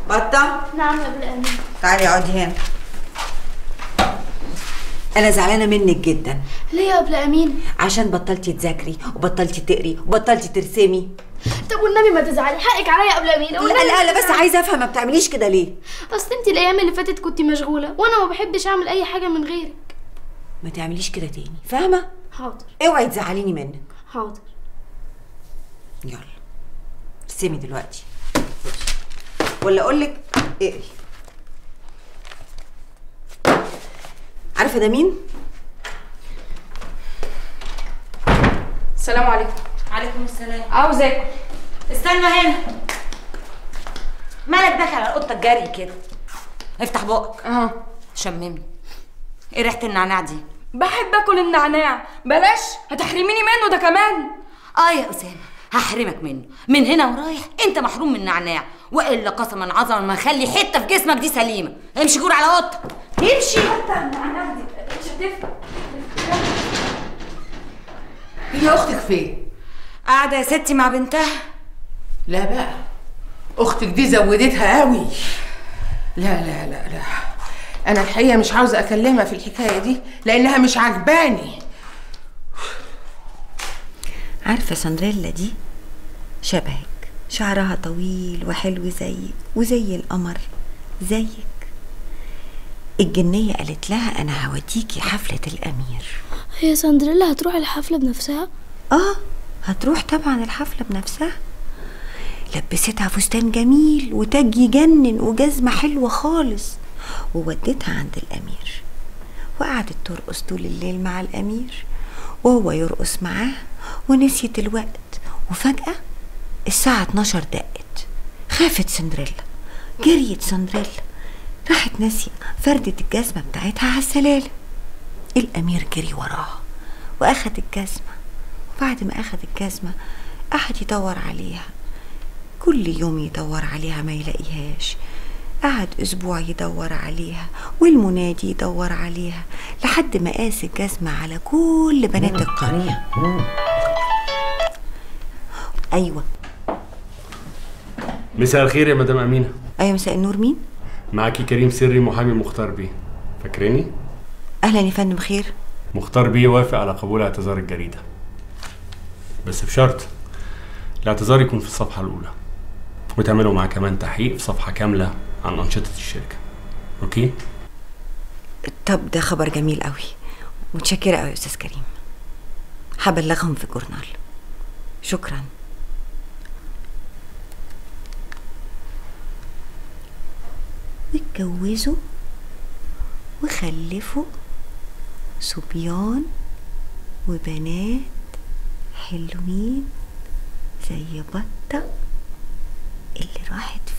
بطة نعم يا ابو الامين تعالي اقعدي هنا انا زعلانه منك جدا ليه يا ابو الامين عشان بطلتي تذاكري وبطلتي تقري وبطلتي ترسمي طب والنبي ما تزعلي حقك عليا يا ابو الامين لا لا لا بس عايزه افهم ما بتعمليش كده ليه اصل انت الايام اللي فاتت كنت مشغوله وانا ما بحبش اعمل اي حاجه من غيرك ما تعمليش كده تاني فاهمه حاضر اوعي تزعليني منك حاضر يلا ارسمي دلوقتي ولا اقول لك اقري عارفه ده مين السلام عليكم عليكم السلام عاوز اكل استنى هنا مالك داخل على القطه الجري كده افتح بقك اه شممني ايه ريحه النعناع دي بحب اكل النعناع بلاش هتحرميني منه ده كمان اه يا اسامه هحرمك منه من هنا ورايح انت محروم من النعناع والا قسما عظما ما اخلي حته في جسمك دي سليمه امشي جور على اوضتك امشي حتى النعناع دي مش هتفرق هي اختك فين قاعده يا ستي مع بنتها لا بقى اختك دي زودتها قوي لا لا لا لا انا الحقيقه مش عاوزه اكلمها في الحكايه دي لانها مش عجباني عارفه سندريلا دي شبهك شعرها طويل وحلو زيك وزي القمر زيك الجنية قالت لها أنا هوديكي حفلة الأمير هي سندريلا هتروح الحفله بنفسها آه هتروح طبعا الحفلة بنفسها لبستها فستان جميل وتاج يجنن وجزمة حلوة خالص وودتها عند الأمير وقعدت ترقص طول الليل مع الأمير وهو يرقص معاها ونسيت الوقت وفجأة الساعة 12 دقت خافت سندريلا جريت سندريلا راحت ناسية فردت الجزمة بتاعتها على السلالم الأمير جري وراها وأخد الجزمة وبعد ما أخد الجزمة قعد يدور عليها كل يوم يدور عليها ما يلاقيهاش قعد أسبوع يدور عليها والمنادي يدور عليها لحد ما قاس الجزمة على كل بنات القرية أيوة مساء الخير يا مدام أمينة أيوة مساء النور مين؟ معاكي كريم سري محامي مختار بيه فاكراني؟ أهلا يا فندم خير مختار بيه وافق على قبول اعتذار الجريدة بس بشرط الاعتذار يكون في الصفحة الأولى وتعملوا معاه كمان تحقيق في صفحة كاملة عن أنشطة الشركة أوكي؟ طب ده خبر جميل قوي متشكرة قوي يا أستاذ كريم هبلغهم في الجورنال شكرا اتجوزوا وخلفوا صبيان وبنات حلوين زي بطة اللي راحت